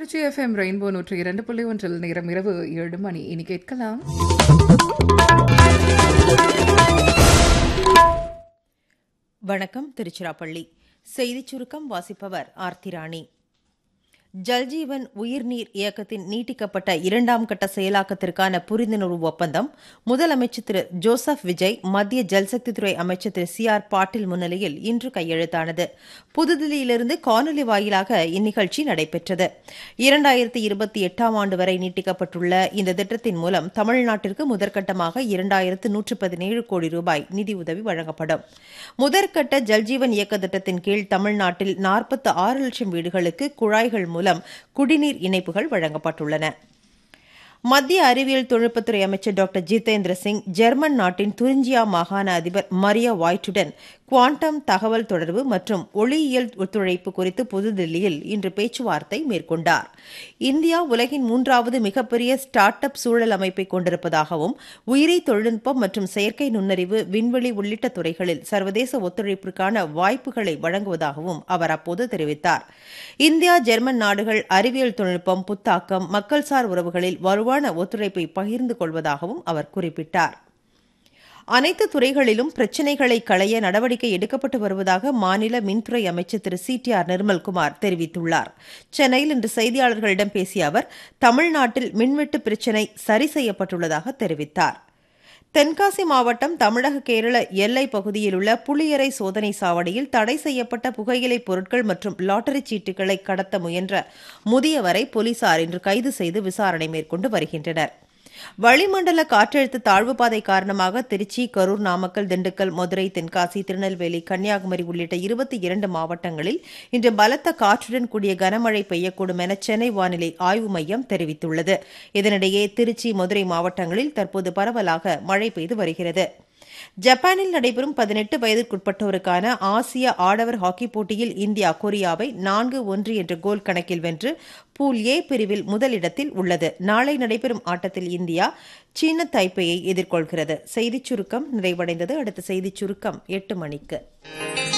Trichy FM rainbow நூற்றி இரண்டு புள்ளி ஒன்றில் நேரம் இரவு ஏழு மணி இனி கேட்கலாம் வணக்கம் திருச்சிராப்பள்ளி செய்திச் சுருக்கம் வாசிப்பவர் ஆர்த்திராணி ஜல்ஜீவன் உயிர்நீர் இயக்கத்தின் நீட்டிக்கப்பட்ட இரண்டாம் கட்ட செயலாக்கத்திற்கான புரிந்துணர்வு ஒப்பந்தம் முதலமைச்சர் திரு ஜோசப் விஜய் மத்திய ஜல்சக்தித்துறை அமைச்சர் திரு சி ஆர் பாட்டீல் முன்னிலையில் இன்று கையெழுத்தானது புதுதில்லியிலிருந்து காணொலி வாயிலாக இந்நிகழ்ச்சி நடைபெற்றது இரண்டாயிரத்தி இருபத்தி எட்டாம் ஆண்டு வரை நீட்டிக்கப்பட்டுள்ள இந்த திட்டத்தின் மூலம் தமிழ்நாட்டிற்கு முதற்கட்டமாக இரண்டாயிரத்து நூற்று பதினேழு கோடி ரூபாய் நிதியுதவி வழங்கப்படும் முதற்கட்ட ஜல்ஜீவன் இயக்க திட்டத்தின் கீழ் தமிழ்நாட்டில் நாற்பத்தி ஆறு லட்சம் வீடுகளுக்கு குழாய்கள் மூலம் குடிநீர் இணைப்புகள் வழங்கப்பட்டுள்ளன மத்திய அறிவியல் தொழில்நுட்பத்துறை அமைச்சர் டாக்டர் ஜிதேந்திர சிங் ஜெர்மன் நாட்டின் துரிஞ்சியா மாகாண அதிபர் மரியா வாய்ட்டுடன் குவாண்டம் தகவல் தொடர்பு மற்றும் ஒளியியல் ஒத்துழைப்பு குறித்து புதுதில்லியில் இன்று பேச்சுவார்த்தை மேற்கொண்டார் இந்தியா உலகின் மூன்றாவது மிகப்பெரிய ஸ்டார்ட் அப் சூழல் அமைப்பை கொண்டிருப்பதாகவும் உயிரி தொழில்நுட்பம் மற்றும் செயற்கை நுண்ணறிவு விண்வெளி உள்ளிட்ட துறைகளில் சர்வதேச ஒத்துழைப்பிற்கான வாய்ப்புகளை வழங்குவதாகவும் அவர் அப்போது தெரிவித்தார் இந்தியா ஜெர்மன் நாடுகள் அறிவியல் தொழில்நுட்பம் புத்தாக்கம் மக்கள்சார் உறவுகளில் வலுவான ஒத்துழைப்பை பகிர்ந்து கொள்வதாகவும் அவர் குறிப்பிட்டார் அனைத்து துறைகளிலும் பிரச்சினைகளை களைய நடவடிக்கை எடுக்கப்பட்டு வருவதாக மாநில மின்துறை அமைச்சர் திரு சி டி ஆர் நிர்மல்குமார் தெரிவித்துள்ளார் சென்னையில் இன்று செய்தியாளர்களிடம் பேசிய அவர் தமிழ்நாட்டில் மின்வெட்டு பிரச்சினை சரி செய்யப்பட்டுள்ளதாக தெரிவித்தார் தென்காசி மாவட்டம் தமிழக கேரள எல்லை பகுதியில் உள்ள புளியரை சோதனை சாவடியில் தடை செய்யப்பட்ட புகையிலை பொருட்கள் மற்றும் லாட்டரி சீட்டுகளை கடத்த முயன்ற முதியவரை போலீசார் இன்று கைது செய்து விசாரணை மேற்கொண்டு வருகின்றனர் வளிமண்டல காற்றழுத்த தாழ்வு பாதை காரணமாக திருச்சி கரூர் நாமக்கல் திண்டுக்கல் மதுரை தென்காசி திருநெல்வேலி கன்னியாகுமரி உள்ளிட்ட இருபத்தி இரண்டு மாவட்டங்களில் இன்று பலத்த காற்றுடன் கூடிய கனமழை பெய்யக்கூடும் என சென்னை வானிலை ஆய்வு மையம் தெரிவித்துள்ளது இதனிடையே திருச்சி மதுரை மாவட்டங்களில் தற்போது பரவலாக மழை பெய்து வருகிறது ஜப்பானில் நடைபெறும் பதினெட்டு வயதிற்குட்பட்டோருக்கான ஆசிய ஆடவர் ஹாக்கி போட்டியில் இந்தியா கொரியாவை நான்கு ஒன்று என்ற கோல் கணக்கில் வென்று பூல் ஏ பிரிவில் முதலிடத்தில் உள்ளது நாளை நடைபெறும் ஆட்டத்தில் இந்தியா சீன தைப்பேயை எதிர்கொள்கிறது செய்திச் சுருக்கம் நிறைவடைந்தது அடுத்த செய்திச் சுருக்கம் எட்டு மணிக்கு